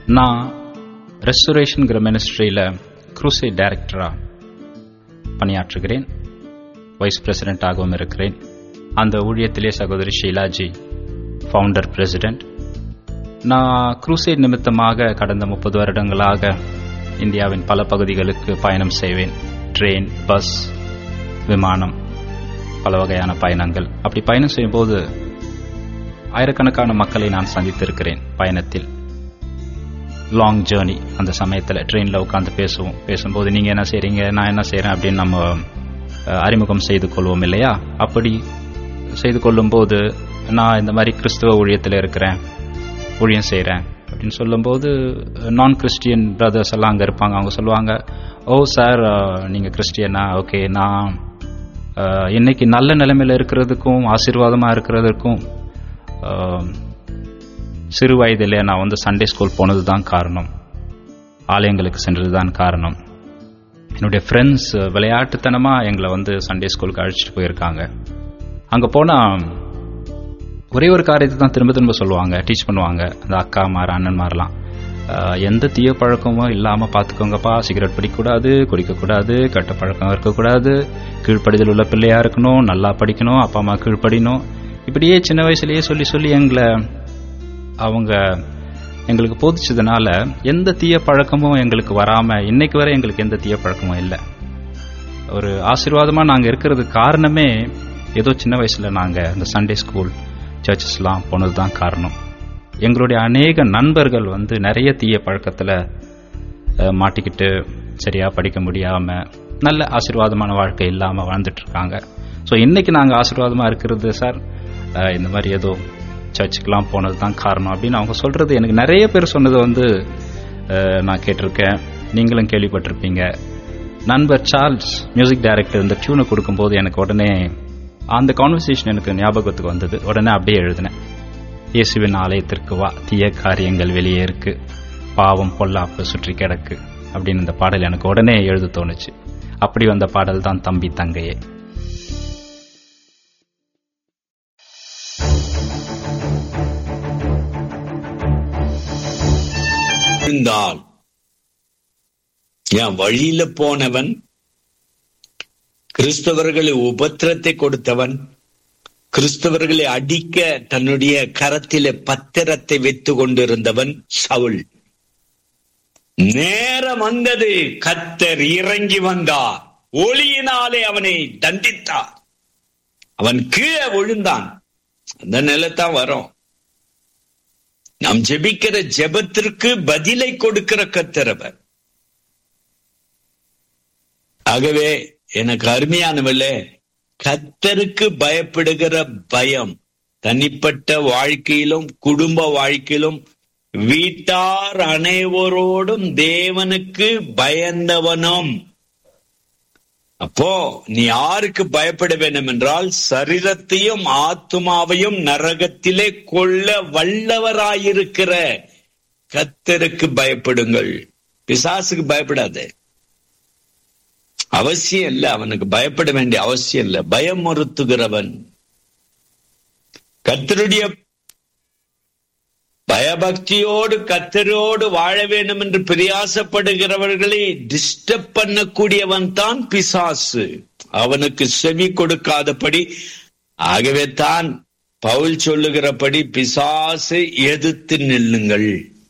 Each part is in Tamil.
நான் ரெஸ்டரேஷன்கிற மினிஸ்ட்ரியில் குரூசை டைரக்டராக பணியாற்றுகிறேன் வைஸ் பிரசிடென்ட்டாகவும் இருக்கிறேன் அந்த ஊழியத்திலே சகோதரி ஷீலாஜி ஃபவுண்டர் பிரசிடென்ட் நான் குரூசைட் நிமித்தமாக கடந்த முப்பது வருடங்களாக இந்தியாவின் பல பகுதிகளுக்கு பயணம் செய்வேன் ட்ரெயின் பஸ் விமானம் பல வகையான பயணங்கள் அப்படி பயணம் செய்யும்போது ஆயிரக்கணக்கான மக்களை நான் சந்தித்திருக்கிறேன் பயணத்தில் லாங் ஜேர்னி அந்த சமயத்தில் ட்ரெயினில் உட்காந்து பேசுவோம் பேசும்போது நீங்கள் என்ன செய்கிறீங்க நான் என்ன செய்கிறேன் அப்படின்னு நம்ம அஹ், அறிமுகம் செய்து கொள்வோம் இல்லையா அப்படி செய்து கொள்ளும்போது நான் இந்த மாதிரி கிறிஸ்துவ ஊழியத்தில் இருக்கிறேன் ஊழியம் செய்கிறேன் அப்படின்னு சொல்லும்போது நான் கிறிஸ்டியன் பிரதர்ஸ் எல்லாம் அங்கே இருப்பாங்க அவங்க சொல்லுவாங்க ஓ சார் நீங்கள் கிறிஸ்டியனா ஓகே நான் அஹ், இன்னைக்கு நல்ல நிலைமையில் இருக்கிறதுக்கும் ஆசீர்வாதமாக இருக்கிறதுக்கும் அஹ், சிறு வயதிலே நான் வந்து சண்டே ஸ்கூல் போனது தான் காரணம் ஆலயங்களுக்கு சென்றது தான் காரணம் என்னுடைய ஃப்ரெண்ட்ஸ் விளையாட்டுத்தனமாக எங்களை வந்து சண்டே ஸ்கூலுக்கு அழைச்சிட்டு போயிருக்காங்க அங்கே போனால் ஒரே ஒரு காரியத்தை தான் திரும்ப திரும்ப சொல்லுவாங்க டீச் பண்ணுவாங்க அந்த அக்கா மார் அண்ணன்மாரெலாம் ஆஹ், எந்த தீய பழக்கமும் இல்லாமல் பார்த்துக்கோங்கப்பா சிகரெட் பிடிக்கக்கூடாது குடிக்கக்கூடாது கெட்ட பழக்கம் இருக்கக்கூடாது கீழ்ப்படிதல் உள்ள பிள்ளையா இருக்கணும் நல்லா படிக்கணும் அப்பா அம்மா கீழ்ப்படிணும் இப்படியே சின்ன வயசுலயே சொல்லி சொல்லி எங்களை அவங்க எங்களுக்கு போதிச்சதுனால எந்த தீய பழக்கமும் எங்களுக்கு வராம இன்னைக்கு வரை எங்களுக்கு எந்த தீய பழக்கமும் இல்லை ஒரு ஆசீர்வாதமா நாங்க இருக்கிறதுக்கு காரணமே ஏதோ சின்ன வயசுல நாங்க இந்த சண்டே ஸ்கூல் சர்ச்சஸ்லாம் போனது தான் காரணம் எங்களுடைய அநேக நண்பர்கள் வந்து நிறைய தீய பழக்கத்துல அஹ், மாட்டிக்கிட்டு சரியா படிக்க முடியாம நல்ல ஆசீர்வாதமான வாழ்க்கை இல்லாம வாழ்ந்துட்டு இருக்காங்க ஸோ இன்னைக்கு நாங்க ஆசீர்வாதமா இருக்கிறது சார் அஹ், இந்த மாதிரி ஏதோ சர்ச்சுக்கெல்லாம் போனது தான் காரணம் அப்படின்னு அவங்க சொல்றது எனக்கு நிறைய பேர் சொன்னது வந்து அஹ், நான் கேட்டிருக்கேன் நீங்களும் கேள்விப்பட்டிருப்பீங்க நண்பர் சார்ல்ஸ் மியூசிக் டைரக்டர் இந்த டியூனை கொடுக்கும்போது எனக்கு உடனே அந்த கான்வர்சேஷன் எனக்கு ஞாபகத்துக்கு வந்தது உடனே அப்படியே எழுதினேன் இயேசுவின் ஆலயத்திற்கு வா தீய காரியங்கள் வெளியே இருக்கு பாவம் பொல்லாப்பு சுற்றி கிடக்கு அப்படின்னு இந்த பாடல் எனக்கு உடனே எழுத தோணுச்சு அப்படி வந்த பாடல் தான் தம்பி தங்கையே இருந்தால் என் வழியில போனவன் கிறிஸ்தவர்களை உபத்திரத்தை கொடுத்தவன் கிறிஸ்தவர்களை அடிக்க தன்னுடைய கரத்திலே பத்திரத்தை வைத்து கொண்டிருந்தவன் சவுல் நேரம் வந்தது கத்தர் இறங்கி வந்தார் ஒளியினாலே அவனை தண்டித்தார் அவன் கீழே விழுந்தான் அந்த நிலைத்தான் வரும் நாம் ஜெபிக்கிற ஜெபத்திற்கு பதிலை கொடுக்கிற கத்தரவர் ஆகவே எனக்கு அருமையானவர்களே கத்தருக்கு பயப்படுகிற பயம் தனிப்பட்ட வாழ்க்கையிலும் குடும்ப வாழ்க்கையிலும் வீட்டார் அனைவரோடும் தேவனுக்கு பயந்தவனும் அப்போ நீ யாருக்கு பயப்பட வேண்டும் என்றால் சரீரத்தையும் ஆத்துமாவையும் நரகத்திலே கொள்ள வல்லவராயிருக்கிற கத்தருக்கு பயப்படுங்கள் பிசாசுக்கு பயப்படாதே அவசியம் இல்ல அவனுக்கு பயப்பட வேண்டிய அவசியம் இல்ல பயமுறுத்துகிறவன் கத்தருடைய பயபக்தியோடு கத்தரோடு வாழ வேண்டும் என்று பிரயாசப்படுகிறவர்களை டிஸ்டர்ப் பண்ணக்கூடியவன் தான் பிசாசு அவனுக்கு செவி கொடுக்காதபடி ஆகவே தான் பவுல் சொல்லுகிறபடி பிசாசு எதிர்த்து நில்லுங்கள்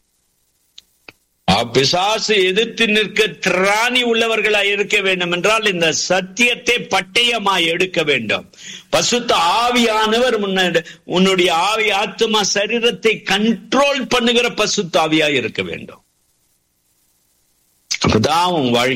பிசாசு எதிர்த்து நிற்க திராணி உள்ளவர்களாய் இருக்க வேண்டும் என்றால் இந்த சத்தியத்தை பட்டயமாய் எடுக்க வேண்டும் பசுத்த ஆவியானவர் உன்னுடைய ஆவி ஆத்மா சரீரத்தை கண்ட்ரோல் பண்ணுகிற பசுத்த ஆவியாய் இருக்க வேண்டும் அப்பதான் உன் வாழ்க்கை